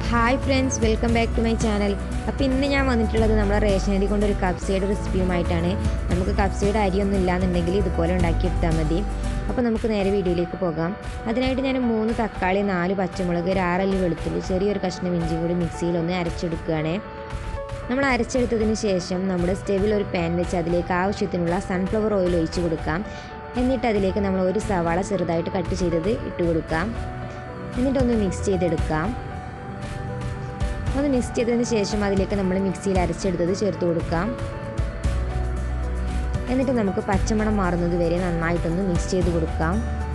hi friends welcome back to my channel അപ്പോൾ ഇന്ന് ഞാൻ വന്നിട്ടുള്ളത് നമ്മുടെ റേഷനരി കൊണ്ട് ഒരു കപ്സയുടെ റെസിപ്പിയുമായിട്ടാണ് നമുക്ക് കപ്സയുടെ അരിയൊന്നും ഇല്ലാന്നുണ്ടെങ്കിൽ ഇതുപോലെ ഉണ്ടാക്കിയെടുത്താൽ മതി അപ്പോൾ നമുക്ക് നേരെ വീഡിയോയിലേക്ക് പോകാം അതിനായിട്ട് ഞാൻ മൂന്ന് തക്കാളി നാല് പച്ചമുളക് ഒരു ആറല്ലി വെളുത്തുള്ളി ചെറിയൊരു കഷ്ണം ഇഞ്ചിയും കൂടി മിക്സിയിൽ ഒന്ന് അരച്ചെടുക്കുകയാണ് നമ്മൾ അരച്ചെടുത്തതിന് ശേഷം നമ്മുടെ സ്റ്റെവിൽ ഒരു പാൻ വെച്ച് അതിലേക്ക് ആവശ്യത്തിനുള്ള സൺഫ്ലവർ ഓയിൽ ഒഴിച്ച് കൊടുക്കാം എന്നിട്ട് അതിലേക്ക് നമ്മൾ ഒരു സവാള ചെറുതായിട്ട് കട്ട് ചെയ്തത് ഇട്ട് കൊടുക്കാം എന്നിട്ടൊന്ന് മിക്സ് ചെയ്തെടുക്കാം ഒന്ന് മിക്സ് ചെയ്തതിന് ശേഷം അതിലേക്ക് നമ്മൾ മിക്സിയിൽ അരച്ചെടുത്തത് ചേർത്ത് കൊടുക്കാം എന്നിട്ട് നമുക്ക് പച്ചമണം മാറുന്നത് വരെ നന്നായിട്ടൊന്ന് മിക്സ് ചെയ്ത് കൊടുക്കാം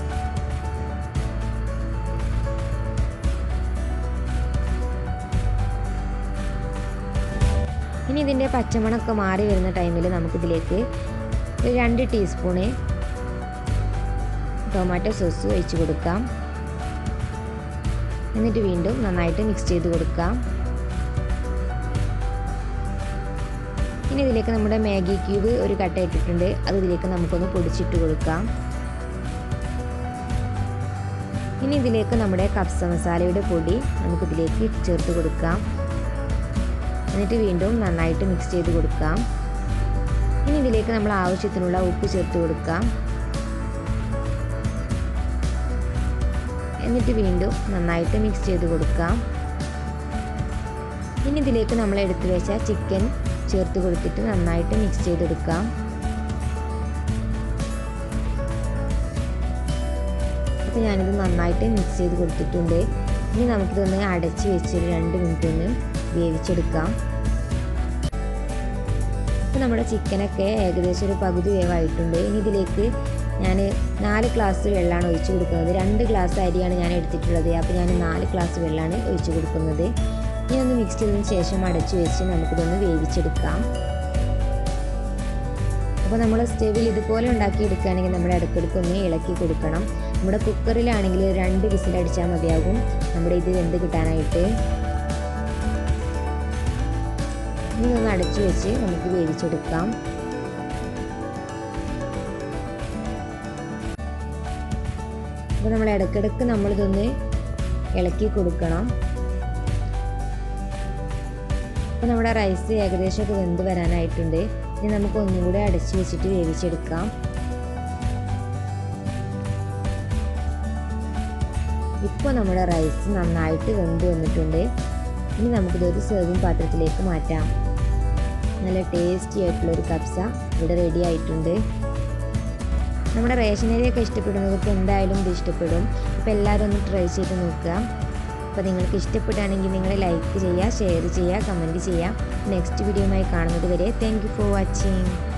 ഇനി ഇതിൻ്റെ പച്ചമണമൊക്കെ മാറി വരുന്ന ടൈമിൽ നമുക്കിതിലേക്ക് ഒരു രണ്ട് ടീസ്പൂണ് ടൊമാറ്റോ സോസ് ഒഴിച്ച് കൊടുക്കാം എന്നിട്ട് വീണ്ടും നന്നായിട്ട് മിക്സ് ചെയ്ത് കൊടുക്കാം ഇനി ഇതിലേക്ക് നമ്മുടെ മാഗി ക്യൂബ് ഒരു കട്ട ഇട്ടിട്ടുണ്ട് അത് ഇതിലേക്ക് നമുക്കൊന്ന് പൊടിച്ചിട്ട് കൊടുക്കാം ഇനി ഇതിലേക്ക് നമ്മുടെ കപ്സ മസാലയുടെ പൊടി നമുക്കിതിലേക്ക് ചേർത്ത് കൊടുക്കാം എന്നിട്ട് വീണ്ടും നന്നായിട്ട് മിക്സ് ചെയ്ത് കൊടുക്കാം ഇനി ഇതിലേക്ക് നമ്മൾ ആവശ്യത്തിനുള്ള ഉപ്പ് ചേർത്ത് കൊടുക്കാം എന്നിട്ട് വീണ്ടും നന്നായിട്ട് മിക്സ് ചെയ്ത് കൊടുക്കാം ഇനി ഇതിലേക്ക് നമ്മൾ എടുത്തു വെച്ച ചിക്കൻ ചേർത്ത് കൊടുത്തിട്ട് നന്നായിട്ട് മിക്സ് ചെയ്തെടുക്കാം അപ്പോൾ ഞാനിത് നന്നായിട്ട് മിക്സ് ചെയ്ത് കൊടുത്തിട്ടുണ്ട് ഇനി നമുക്കിതൊന്ന് അടച്ച് വെച്ച് രണ്ട് മിനിറ്റ് ഒന്ന് വേവിച്ചെടുക്കാം അപ്പോൾ നമ്മുടെ ചിക്കനൊക്കെ ഏകദേശം ഒരു പകുതി വേവായിട്ടുണ്ട് ഇനി ഇതിലേക്ക് ഞാൻ നാല് ഗ്ലാസ് വെള്ളമാണ് ഒഴിച്ച് കൊടുക്കുന്നത് രണ്ട് ഗ്ലാസ് അരിയാണ് ഞാൻ എടുത്തിട്ടുള്ളത് അപ്പോൾ ഞാൻ നാല് ഗ്ലാസ് വെള്ളമാണ് ഒഴിച്ച് കൊടുക്കുന്നത് ഇനി ഒന്ന് മിക്സ് ചെയ്തതിന് ശേഷം അടച്ചു വെച്ച് നമുക്കിതൊന്ന് വേവിച്ചെടുക്കാം അപ്പോൾ നമ്മൾ സ്റ്റെവിൽ ഇതുപോലെ ഉണ്ടാക്കിയെടുക്കുകയാണെങ്കിൽ നമ്മുടെ ഇടയ്ക്കിടയ്ക്ക് ഒന്ന് ഇളക്കി കൊടുക്കണം നമ്മുടെ കുക്കറിലാണെങ്കിൽ രണ്ട് വിസിലടിച്ചാൽ മതിയാകും നമ്മുടെ ഇത് വെന്ത് കിട്ടാനായിട്ട് ഇനി ഒന്ന് അടച്ചു വെച്ച് നമുക്ക് വേവിച്ചെടുക്കാം അപ്പോൾ നമ്മൾ ഇടയ്ക്കിടയ്ക്ക് നമ്മളിതൊന്ന് ഇളക്കി കൊടുക്കണം അപ്പോൾ നമ്മുടെ റൈസ് ഏകദേശമൊക്കെ വെന്ത് വരാനായിട്ടുണ്ട് ഇനി നമുക്ക് ഒന്നും കൂടി അടച്ചു വെച്ചിട്ട് വേവിച്ചെടുക്കാം ഇപ്പോൾ നമ്മുടെ റൈസ് നന്നായിട്ട് വെന്ത് വന്നിട്ടുണ്ട് ഇനി നമുക്കിതൊരു സെർവിങ് പാത്രത്തിലേക്ക് മാറ്റാം നല്ല ടേസ്റ്റി ആയിട്ടുള്ളൊരു കപ്സ ഇവിടെ റെഡി ആയിട്ടുണ്ട് നമ്മുടെ റേഷനരിയൊക്കെ ഇഷ്ടപ്പെടുന്നവർക്ക് എന്തായാലും ഇത് ഇഷ്ടപ്പെടും അപ്പോൾ എല്ലാവരും ഒന്ന് ട്രൈ ചെയ്ത് നോക്കുക അപ്പോൾ നിങ്ങൾക്ക് ഇഷ്ടപ്പെടുകയാണെങ്കിൽ നിങ്ങൾ ലൈക്ക് ചെയ്യുക ഷെയർ ചെയ്യുക കമൻറ്റ് ചെയ്യുക നെക്സ്റ്റ് വീഡിയോയുമായി കാണുന്നത് വരെ താങ്ക് ഫോർ വാച്ചിങ്